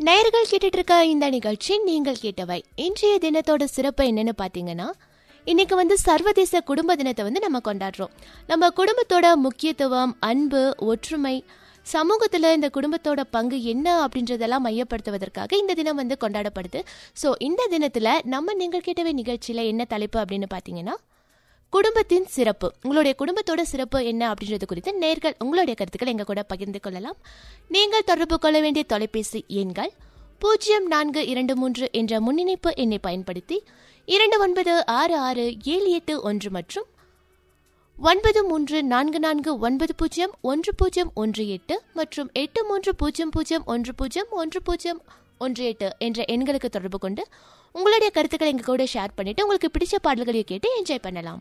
நேயர்கள் கேட்டுட்டு இருக்க இந்த நிகழ்ச்சி நீங்கள் கேட்டவை இன்றைய தினத்தோட சிறப்பு என்னன்னு பாத்தீங்கன்னா இன்னைக்கு வந்து சர்வதேச குடும்ப தினத்தை வந்து நம்ம கொண்டாடுறோம் நம்ம குடும்பத்தோட முக்கியத்துவம் அன்பு ஒற்றுமை சமூகத்தில் இந்த குடும்பத்தோட பங்கு என்ன அப்படின்றதெல்லாம் மையப்படுத்துவதற்காக இந்த தினம் வந்து கொண்டாடப்படுது ஸோ இந்த தினத்தில் நம்ம நீங்கள் கேட்டவை நிகழ்ச்சியில் என்ன தலைப்பு அப்படின்னு பார்த்தீங்கன்னா குடும்பத்தின் சிறப்பு உங்களுடைய குடும்பத்தோட சிறப்பு என்ன அப்படின்றது குறித்து நேர்கள் உங்களுடைய கருத்துக்கள் எங்க கூட பகிர்ந்து கொள்ளலாம் நீங்கள் தொடர்பு கொள்ள வேண்டிய தொலைபேசி எண்கள் பூஜ்ஜியம் நான்கு இரண்டு மூன்று என்ற முன்னிணைப்பு எண்ணை பயன்படுத்தி இரண்டு ஒன்பது ஆறு ஆறு ஏழு எட்டு ஒன்று மற்றும் ஒன்பது மூன்று நான்கு நான்கு ஒன்பது பூஜ்ஜியம் ஒன்று பூஜ்ஜியம் ஒன்று எட்டு மற்றும் எட்டு மூன்று பூஜ்ஜியம் பூஜ்ஜியம் ஒன்று பூஜ்ஜியம் ஒன்று பூஜ்ஜியம் ஒன்று எட்டு என்ற எண்களுக்கு தொடர்பு கொண்டு உங்களுடைய கருத்துக்களை எங்க கூட ஷேர் பண்ணிட்டு உங்களுக்கு பிடிச்ச பாடல்களையும் கேட்டு என்ஜாய் பண்ணலாம்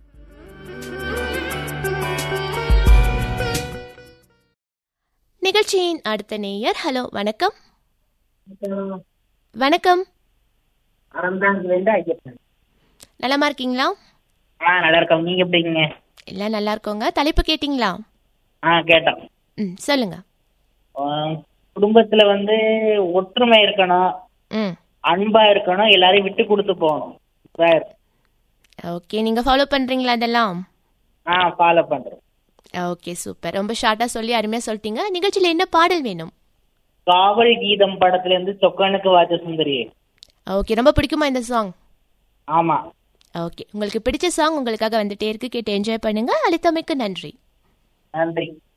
நிகழ்ச்சியின் அடுத்த நேயர் ஹலோ வணக்கம் வணக்கம் அறந்தாங்கிலிருந்து ஐயப்பன் நலமா இருக்கீங்களா ஆ நல்லா இருக்கோம் நீங்க எப்படி இருக்கீங்க எல்லாம் நல்லா இருக்கோங்க தலைப்பு கேட்டிங்களா ஆ கேட்டோம் ம் சொல்லுங்க ஆ, குடும்பத்துல வந்து ஒற்றுமை இருக்கணும் ம் அன்பா இருக்கணும் எல்லாரையும் விட்டு கொடுத்து போகணும் சார் ஓகே நீங்க ஃபாலோ பண்றீங்களா அதெல்லாம் ஆ ஃபாலோ பண்றோம் ஓகே சூப்பர் ரொம்ப ஷார்ட்டா சொல்லி அருமையா சொல்லிட்டீங்க நிகழ்ச்சியில என்ன பாடல் வேணும் காவல் கீதம் படத்துல இருந்து சொக்கனுக்கு வாச்ச சுந்தரி ஓகே ரொம்ப பிடிக்குமா இந்த சாங் ஆமா ஓகே உங்களுக்கு பிடிச்ச சாங் உங்களுக்காக வந்துட்டே இருக்கு கேட்டு என்ஜாய் பண்ணுங்க அளித்தமைக்கு நன்றி நன்றி